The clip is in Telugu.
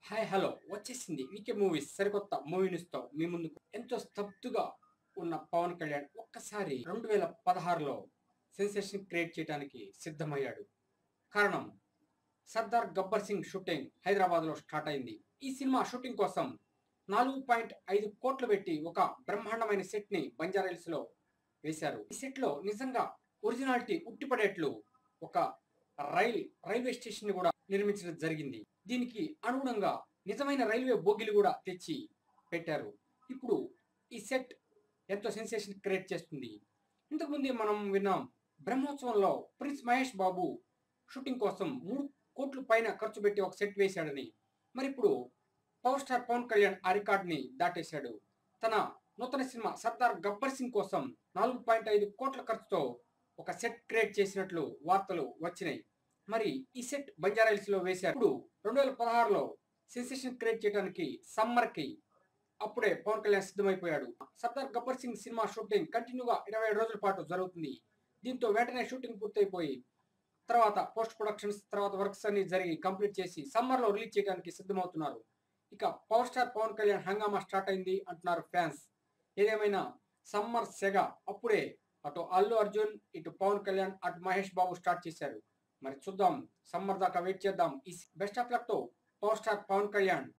హాయ్ హలో వచ్చేసింది వీకే మూవీస్ సరికొత్త మూవీ న్యూస్ తో మీ ముందుకు ఎంతో స్తబ్దుగా ఉన్న పవన్ కళ్యాణ్ ఒక్కసారి రెండు వేల పదహారులో సెన్సేషన్ క్రియేట్ చేయడానికి సిద్ధమయ్యాడు కారణం సర్దార్ గబ్బర్ సింగ్ షూటింగ్ హైదరాబాద్ లో స్టార్ట్ అయింది ఈ సినిమా షూటింగ్ కోసం నాలుగు పాయింట్ ఐదు కోట్లు పెట్టి ఒక బ్రహ్మాండమైన సెట్ ని బంజారాహిల్స్ లో వేశారు ఈ సెట్ లో నిజంగా ఒరిజినాలిటీ ఉట్టిపడేట్లు ఒక రైల్ రైల్వే స్టేషన్ ని కూడా నిర్మించడం జరిగింది దీనికి అనుగుణంగా నిజమైన రైల్వే బోగిలు కూడా తెచ్చి పెట్టారు ఇప్పుడు ఈ సెట్ ఎంతో సెన్సేషన్ క్రియేట్ చేస్తుంది ఇంతకుముందే మనం విన్నాం బ్రహ్మోత్సవంలో ప్రిన్స్ మహేష్ బాబు షూటింగ్ కోసం మూడు కోట్ల పైన ఖర్చు పెట్టి ఒక సెట్ వేశాడని మరి ఇప్పుడు పవర్ స్టార్ పవన్ కళ్యాణ్ ఆ రికార్డుని దాటేశాడు తన నూతన సినిమా సర్దార్ గబ్బర్ సింగ్ కోసం నాలుగు పాయింట్ ఐదు కోట్ల ఖర్చుతో ఒక సెట్ క్రియేట్ చేసినట్లు వార్తలు వచ్చినాయి మరి ఈ సెట్ బంజారాహిల్స్ లో వేశారు ఇప్పుడు రెండు వేల పదహారులో సెన్సేషన్ క్రియేట్ చేయడానికి సమ్మర్ కి అప్పుడే పవన్ కళ్యాణ్ సిద్ధమైపోయాడు సర్దార్ గబ్బర్ సింగ్ సినిమా షూటింగ్ కంటిన్యూగా ఇరవై ఏడు రోజుల పాటు జరుగుతుంది దీంతో వెంటనే షూటింగ్ పూర్తయిపోయి తర్వాత పోస్ట్ ప్రొడక్షన్స్ తర్వాత వర్క్స్ అన్ని జరిగి కంప్లీట్ చేసి సమ్మర్ లో రిలీజ్ చేయడానికి సిద్ధమవుతున్నారు ఇక పవర్ స్టార్ పవన్ కళ్యాణ్ హంగామా స్టార్ట్ అయింది అంటున్నారు ఫ్యాన్స్ ఏదేమైనా సమ్మర్ సెగ అప్పుడే అటు అల్లు అర్జున్ ఇటు పవన్ కళ్యాణ్ అటు మహేష్ బాబు స్టార్ట్ చేశారు మరి చూద్దాం సమ్మర్ దాకా వెయిట్ చేద్దాం ఈ బెస్ట్ ఆఫ్ లక్ తో పవర్ స్టార్ పవన్ కళ్యాణ్